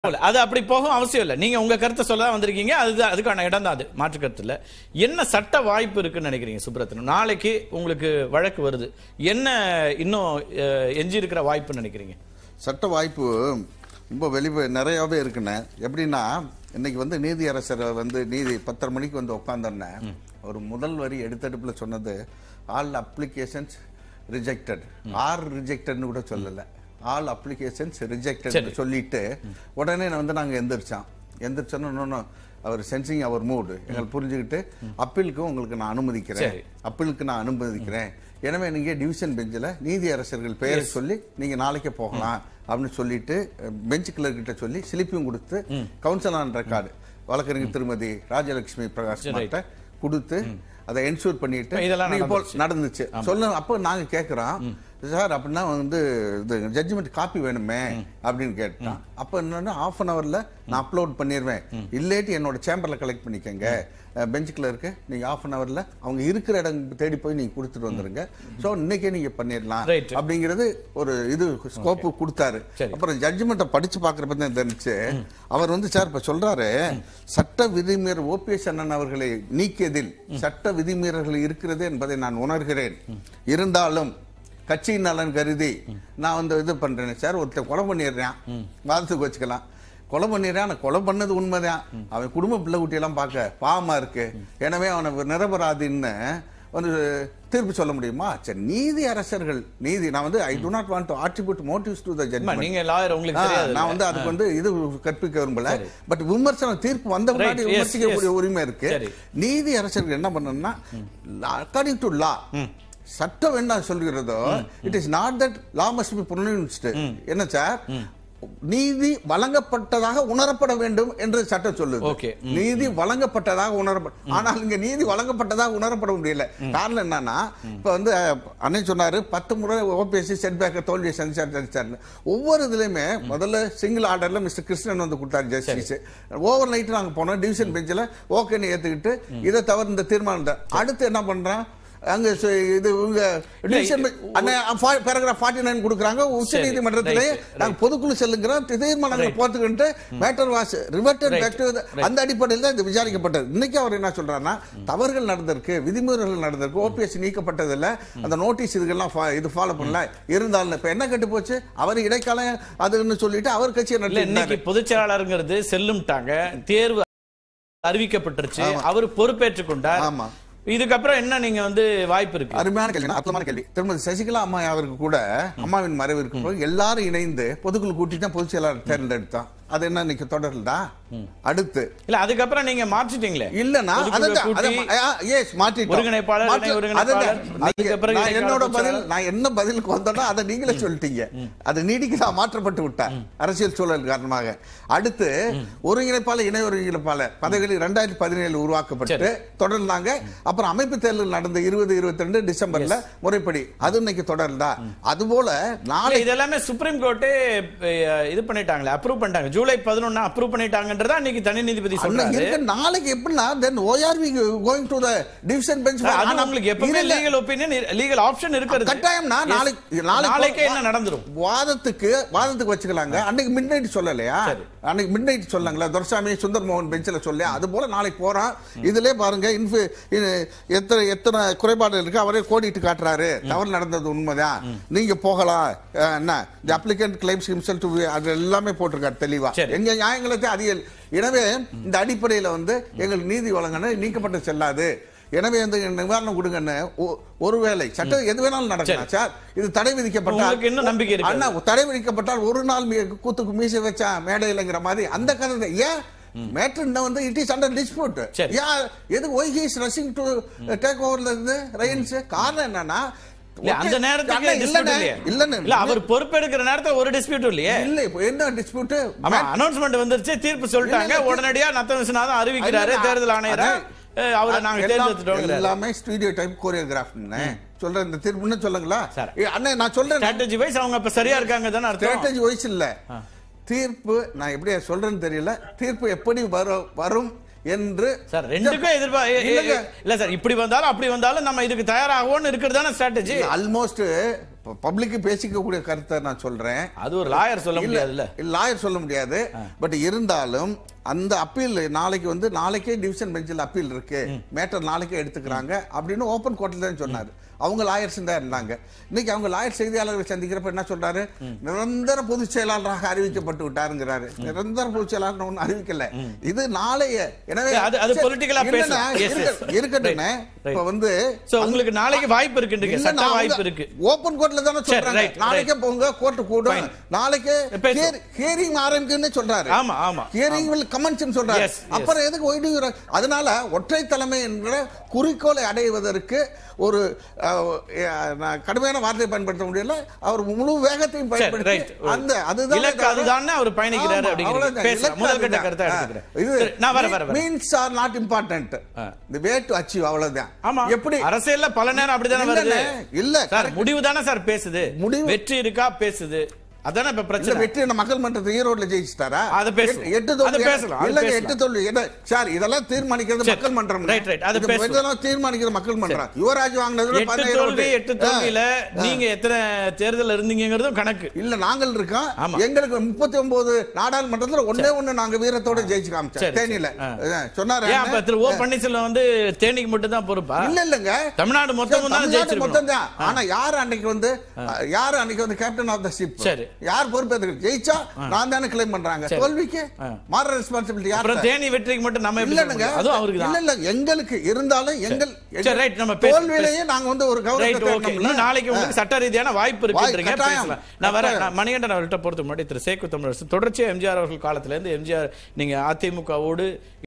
போல. அது அப்படி போகும் அவசியம் இல்லை நீங்க உங்க கருத்தை சொல்ல தான் வந்திருக்கீங்க அதுதான் அதுக்கான இடம் தான் அது மாற்று கருத்து இல்ல என்ன சட்ட வாய்ப்பு இருக்குன்னு நினைக்கிறீங்க சுப்ரத்தனம் நாளைக்கு உங்களுக்கு வழக்கு வருது என்ன இன்னும் அஹ், எஞ்சி இருக்கிற வாய்ப்புன்னு நினைக்கிறீங்க சட்ட வாய்ப்பு ரொம்ப வெளி நிறையாவே இருக்குண்ணே எப்படின்னா இன்னைக்கு வந்து நீதியரசர் வந்து நீதி பத்தரை மணிக்கு வந்து உட்காந்தோன்னே ஒரு முதல் வரி எடுத்தடுப்புல சொன்னது ஆல் அப்ளிகேஷன்ஸ் ரிஜெக்டட் ஆர் ரிஜெக்டட்னு கூட சொல்லல ஆல் அப்ளிகேஷன்ஸ் ரிஜெக்டட் சொல்லிட்டு உடனே நான் வந்து நாங்க எந்திரிச்சோம் எந்திரிச்சோன்னு இன்னொன்னு அவர் சென்சிங் அவர் மூடு எங்களை புரிஞ்சுக்கிட்டு அப்பீலுக்கும் உங்களுக்கு நான் அனுமதிக்கிறேன் சரி. அப்பீலுக்கு நான் அனுமதிக்கிறேன் எனவே நீங்க டிவிஷன் பெஞ்சில் நீதியரசர்கள் பெயரை சொல்லி நீங்க நாளைக்கே போகலாம் அப்படின்னு சொல்லிட்டு பெஞ்ச் கிட்ட சொல்லி சிலிப்பியும் கொடுத்து கவுன்சில் ஆன் ரெக்கார்டு வழக்கறிஞர் திருமதி ராஜலட்சுமி பிரகாஷ் சரி, மாட்ட கொடுத்து அதை என்ஷூர் பண்ணிட்டு இதெல்லாம் நீங்க போல் நடந்துச்சு சொல்ல அப்போ நாங்க கேட்குறோம் சார் அப்படின்னா வந்து இது ஜட்ஜ்மெண்ட் காப்பி வேணுமே அப்படின்னு கேட்டான் அப்போ என்னன்னா ஆஃப் அன் ஹவர்ல நான் அப்லோட் பண்ணிடுவேன் இல்லாட்டி என்னோட சேம்பர்ல கலெக்ட் பண்ணிக்கங்க பெஞ்ச் கிளர்க்கு நீங்க ஆஃப் அன் ஹவர்ல அவங்க இருக்கிற இடம் தேடி போய் நீங்க கொடுத்துட்டு வந்துருங்க ஸோ இன்னைக்கே நீங்க பண்ணிடலாம் Right. அப்படிங்கிறது ஒரு இது ஸ்கோப்பு கொடுத்தாரு சரி. அப்புறம் ஜட்ஜ்மெண்ட்டை படிச்சு பார்க்குறப்ப தான் தெரிஞ்சுச்சு அவர் வந்து சார் இப்ப சொல்றாரு சட்ட விதிமீறல் ஓபிஎஸ் அண்ணன் அவர்களை நீக்கியதில் சட்ட விதிமீறல்கள் இருக்கிறது என்பதை நான் உணர்கிறேன் இருந்தாலும் கட்சியின் நலன் கருதி நான் வந்து இது பண்றேன் சார் ஒருத்தர் கொலை பண்ணிடுறேன் வாதத்துக்கு வச்சுக்கலாம் கொலை பண்ணிடுறான் ஆனா கொலை பண்ணது உண்மைதான் அவன் குடும்ப பிள்ளை குட்டியெல்லாம் பார்க்க பாவமா இருக்கு எனவே அவனை நிரபராதின்னு வந்து தீர்ப்பு சொல்ல முடியுமா சரி நீதி அரசர்கள் நீதி நான் வந்து I do not want to attribute motives to the அம்மா, ஜட்மெண்ட் நீங்க லாயர் உங்களுக்கு ஆ, தெரியாது நான் வந்து அதுக்கு வந்து இது கற்பிக்க விரும்பல பட் விமர்சனம் தீர்ப்பு வந்த முன்னாடி Right, yes, விமர்சிக்கக்கூடிய yes. உரிமை இருக்கு சரி. நீதி அரசர்கள் என்ன பண்ணணும்னா அக்கார்டிங் டு லா சட்டம் என்ன சொல்கிறதோ it is not that law must be pronounced என்ன சார் நீதி வழங்கப்பட்டதாக உணரப்பட வேண்டும் என்று சட்டம் சொல்லுது Okay. நீதி வழங்கப்பட்டதாக உணரப்பட ஆனால் இங்க நீதி வழங்கப்பட்டதாக உணரப்பட முடியல காரணம் என்னன்னா இப்ப வந்து அஹ், அண்ணன் சொன்னாரு பத்து முறை ஓபிஎஸ்சி செட்பேக்க தோல்வியை சந்திச்சார் சந்திச்சார் ஒவ்வொரு இதுலயுமே முதல்ல சிங்கிள் ஆர்டர்ல மிஸ்டர் கிருஷ்ணன் வந்து கொடுத்தாரு ஜஸ்டிஸ் ஓவர் நைட் நாங்க போனோம் டிவிஷன் பெஞ்சில் ஓகேன்னு ஏத்துக்கிட்டு இதை தவிர இந்த தீர்மானம் தான். அடுத்து என்ன பண்றான் அங்க சு- இது இவங்க டிவிஷன் பேராகிராஃப் ஃபார்ட்டி நைன் கொடுக்குறாங்க உச்ச சரி, நீதிமன்றத்திலே right, right. நாங்க பொதுக்குழு செல்லுங்கிறோம் தீர்மானங்களை போத்துக்கிட்டு matter was reverted Right, back to அந்த அடிப்படையில் தான் இது விசாரிக்கப்பட்டது இன்னைக்கு அவர் என்ன சொல்றாருன்னா தவறுகள் நடந்திருக்கு விதிமுறைகள் நடந்திருக்கு ஓபிஎஸ் நீக்கப்பட்டது இல்ல அந்த நோட்டீஸ் இதுக்கெல்லாம் fo- இது ஃபாலோ பண்ணல இருந்தாலும் இப்ப என்ன கெட்டு போச்சு அவர் இடைக்காலம் அதுன்னு சொல்லிட்டு அவர் கட்சியை இல்ல நடத்தி இன்னைக்கு பொதுச் செயலாளருங்கிறது செல்லும்ட்டாங்க தேர்வு அறிவிக்கப்பட்டுருச்சு அவர் பொறுப்பேற்றுக் கொண்டார் ஆமா. இதுக்கப்புறம் என்ன நீங்க வந்து வாய்ப்பு இருக்கு அருமையான கேள்வி அற்புதமான கேள்வி திருமதி சசிகலா அம்மா அவருக்கு கூட அம்மாவின் மறைவிற்கு பிறகு எல்லாரும் இணைந்து பொதுக்குழு கூட்டி தான் பொதுச் செயலாளர் தேர்ந்தெடுத்தான் அது என்ன இன்னைக்கு தொடருதா அடுத்து இல்ல அதுக்கப்புறம் நீங்க மாற்றிட்டீங்களே இல்லன்னா பொதுக்குழு அதுதான் கூட்டி அதான் எஸ் மாற்றிட்டோம் ஒருங்கிணைப்பாளர், மாற்றி- இணை ஒருங்கிணைப்பாளர், அதுதான். அதுக்கு பிறகு நான் இடைக்கால என்னோட பொதுச் பதில் செயலாளர். நான் என்ன பதிலுக்கு வந்தேனோ அதை நீங்களே சொல்லிட்டீங்க அது நீடிக்க மாற்றப்பட்டு விட்டார் அரசியல் சூழல் காரணமாக அடுத்து ஒருங்கிணைப்பாளர் இணை ஒருங்கிணைப்பாளர் பதவிகள் ரெண்டாயிரத்தி பதினேழு உருவாக்கப்பட்டு தொடர்ந்தாங்க அப்புறம் அமைப்பு தேர்தல் நடந்த இருபது இருபத்தி ரெண்டு டிசம்பர்ல முறைப்படி அது இன்னைக்கு தொடர்ந்தா அதுபோல நாளை இல்ல, இது எல்லாமே சுப்ரீம் கோர்ட்டே அஹ், இது பண்ணிட்டாங்களே அப்ரூவ் பண்ணிட்டாங்க ஜூலை பதினொன்னு அப்ரூவ் பண்ணிட்டாங்கன்றதா இன்னைக்கு தனி நீதிபதி அண்ணா, சொல்றாரு இருக்க நாளைக்கு எப்படின்னா then ORV going to the division bench அது உங்களுக்கு எப்பவுமே லீகல் ஒப்பீனியன் லீகல் ஆப்ஷன் இருக்கிறது கட்டாயம்னா நாளைக்கு நாளைக்கு நாளைக்கே என்ன நடந்துரும் வாதத்துக்கு வாதத்துக்கு வச்சுக்கலாங்க அன்னைக்கு மிட் நைட் சொல்லலையா சரி. அன்னைக்கு மிட் நைட் சொல்லாங்களா துரசாமி சுந்தர் மோகன் பெஞ்சில் சொல்லியா அது போல நாளைக்கு போறான் இதுலயே பாருங்க இன்ஃபு இது- எத்தனை எத்தனை குறைபாடு இருக்கு அவரே கோடிட்டு காட்டுறாரு தவறு நடந்தது உண்மைதான் நீங்க போகலாம் அஹ், என்ன the applicant claims himself to அது எல்லாமே போட்டிருக்காரு தெளிவா சரி. எங்க நியாயங்களுக்கு அதிக எனவே இந்த அடிப்படையில வந்து எங்களுக்கு நீதி வழங்கணும் நீக்கப்பட்டு செல்லாது எனவே இந்த நிவாரணம் கொடுங்கன்னு ஒ- ஒருவேளை சட்டம் எது வேணாலும் நடக்கலாம் சார் இது தடை விதிக்கப்பட்டால் உங்களுக்கு இன்னும் நம்பிக்கை இருக்கு அண்ணா தடை விதிக்கப்பட்டால் ஒரு நாள் மீ- கூத்துக்கு மீசை வச்சா மேடையிலங்கிற மாதிரி அந்த கதை தான். ஏன் மேட்டர் வந்து இட் இஸ் அண்டர் டிஸ்பியூட் சரி. யா எது why he is rushing to take ஓவர்ல இருந்து ரெயின்ஸ் காரணம் என்னன்னா இல்ல, அந்த அண்ணா, நேரத்துக்கு dispute இல்லண்ணே, இல்லையே. இல்லண்ணே. இல்ல அவர் பொறுப்பெடுக்கிற நேரத்துல ஒரு டிஸ்பியூட் இல்லையே இல்ல இப்போ என்ன டிஸ்பியூட் ஆமா அனௌன்ஸ்மெண்ட் வந்துருச்சு தீர்ப்பு சொல்லிட்டாங்க இல்ல, இல்ல, உடனடியா நத்தம் விஸ்வநாதன் அறிவிக்கிறாரு இல்ல, தேர்தல் ஆணையரை அதான். அஹ், அவரை நாங்க எல்லாம் தேர்ந்தெடுத்துட்டோம் எல்லாமே ஸ்டூடியோ டைப் கோரியோகிராஃப்னு சொல்றேன் இந்த தீர்ப்புன்னு சொல்லுங்களா சார். ஏ, அண்ணே நான் சொல்றேன் ஸ்ட்ராட்டஜி வைஸ் அவங்க இப்ப சரியா இருக்காங்க தானே அர்த்தம் ஸ்ட்ராட்டஜி வைஸ் இல்ல தீர்ப்பு நான் எப்படி சொல்றேன்னு தெரியல தீர்ப்பு எப்படி வரும் வரும் என்று சார் ரெண்டுக்கும் எதிர்பா எ- எ- இல்லங்க. இல்ல சார் இப்படி வந்தாலும் அப்படி வந்தாலும் நம்ம இதுக்கு தயாராகுவோம்னு இருக்கிறது தானே ஸ்ட்ராட்டஜி ஆல்மோஸ்ட் பப்ளிக் பேசிக்கக்கூடிய கருத்தை நான் சொல்றேன் அது ஒரு லாயர் சொல்ல முடியாதுல்ல லாயர் சொல்ல முடியாது பட் இருந்தாலும் அந்த அப்பீல் நாளைக்கு வந்து நாளைக்கே டிவிஷன் பெஞ்சில் அப்பீல் இருக்கு மேட்டர் நாளைக்கே எடுத்துக்கிறாங்க அப்படின்னு ஓபன் கோர்ட்ல தான் சொன்னாரு அவங்க லாயர்ஸ் தான் இருந்தாங்க இன்னைக்கு அவங்க லாயர் செய்தியாளர்களை சந்திக்கிறப்ப என்ன சொல்றாரு நிரந்தர பொதுச் செயலாளராக அறிவிக்கப்பட்டு விட்டாருங்கிறாரு நிரந்தர பொதுச் செயலாளர் ஒன்றும் அறிவிக்கல இது நாளைய எனவே அது- அது சரி, political ஆ என்னன்னா, பேசலாம். Yes, yes. இருக்க- இருக்கட்டும்னே Right, இப்ப வந்து சோ உங்களுக்கு நாளைக்கு வாய்ப்பு இருக்குன்றீங்க இல்ல, சட்ட நான் வாய்ப்பு அவங்க இருக்கு ஓபன் கோர்ட்ல தானே சரி, சொல்றாங்க right, நாளைக்கே போங்க கோர்ட் கூடும் Fine. நாளைக்கே பேசுவோம். ஹியரிங் ஆரம்பிக்குன்னு சொல்றாரு ஆமா ஆமா ஹியரிங் வில் கமெண்ட்ஸ் சொல்றாரு Yes, yes. அப்புறம் எதுக்கு ஒய்டு அதனால ஒற்றை தலைமை என்ற குறிக்கோளை அடைவதற்கு ஒரு அஹ், அஹ், நான் கடுமையான வார்த்தையை பயன்படுத்த முடியல அவர் முழு வேகத்தையும் சரி, right. பயன்படுத்தி அந்த அதுதான் இலக்கு அதுதானே அவர் பயணிக்கிறாரு ஆமா, அப்படிங்கிறீங்க. அவ்வளவுதான். பேசலாம். இலக்கு முதல் கட்ட அதுதான். கருத்தை ஆ, எடுத்துக்கிறேன். சரி, நான் வரேன், வரேன், இது வரேன். மீன்ஸ் ஆர் நாட் இம்பார்ட்டன்ட் ஆ. தி வே டு அச்சீவ் அவ்வளவுதான் ஆமா எப்படி அரசியல்ல பல நேரம் அப்படிதானே வருது இல்லண்ணே, இல்ல சார் correct. முடிவு தானே சார் பேசுது முடிவு- வெற்றி இருக்கா பேசுது அதானே இப்ப இல்ல பிரச்சனை வெற்றி என்ன மக்கள் மன்றத்தை ஈரோட்ல ஜெயிச்சிட்டாரா அதை பேசுவோம். எட்டு- எட்டு தோல்வி அதை பேசலாம், அது இல்லங்க பேசலாம். எட்டு தோல்வி என்ன சார் இதெல்லாம் தீர்மானிக்கிறது சரி. மக்கள் மன்றம் Right, right. அதை இது பேசுவோம். இதெல்லாம் தீர்மானிக்கிறது மக்கள் மன்றம் யுவராஜ் வாங்கினது எட்டு பதினேழு தோல்வி ஓட்டு. எட்டு தோல்வியில நீங்க எத்தனை தேர்தல் இருந்தீங்கிறதும் கணக்கு இல்ல நாங்கள் இருக்கோம் ஆமா. எங்களுக்கு முப்பத்தி ஒன்பது நாடாளுமன்றத்துல ஒண்ணே ஒண்ணு நாங்க வீரத்தோட ஜெயிச்சு காமிச்சோம் சரி, தேனியில ஆ. அதான் சொன்னாரு ஏன் அப்ப திரு ஓ பன்னீர்செல்வம் வந்து தேனிக்கு மட்டும் தான் பொறுப்பா இல்ல இல்லங்க தமிழ்நாடு மொத்தமும் தான் தமிழ்நாடு ஜெயிச்சிருக்கணும் மொத்தம் தான் ஆனா யாரு அன்னைக்கு வந்து யாரு அன்னைக்கு வந்து கேப்டன் ஆஃப் த ஷிப் சரி. யார் பொறுப்பேற்று ஜெயிச்சா நான் தானே கிளைம் பண்றாங்க சரி. தோல்விக்கு மாற ரெஸ்பான்சிபிலிட்டி அப்புறம் யார் தேனி வெற்றிக்கு மட்டும் நம்ம எப்படி இல்லனுங்க சொல்ல முடியும்? அதுவும் அவருக்கு இல்ல தான் இல்ல எங்களுக்கு இருந்தாலும் எங்கள் சரி, right, நம்ம பேச- தோல்வியிலேயே நாங்க வந்து ஒரு ரைட் கௌரவத்தை ஓகே தேடணும்ல. இன்னும் நாளைக்கு உங்களுக்கு சட்ட ரீதியான வாய்ப்பு இருக்குன்றீங்க கட்டாயம். பேசலாம் நான் வரேன் கட்டாயம். நான் மணிகண்டன் அவர்கள்ட்ட பொறுத்த முன்னாடி திரு சேக்கு தமிழரசு தொடர்ச்சியா எம்ஜிஆர் அவர்கள் காலத்துல இருந்து எம்ஜிஆர் நீங்க அதிமுகவோடு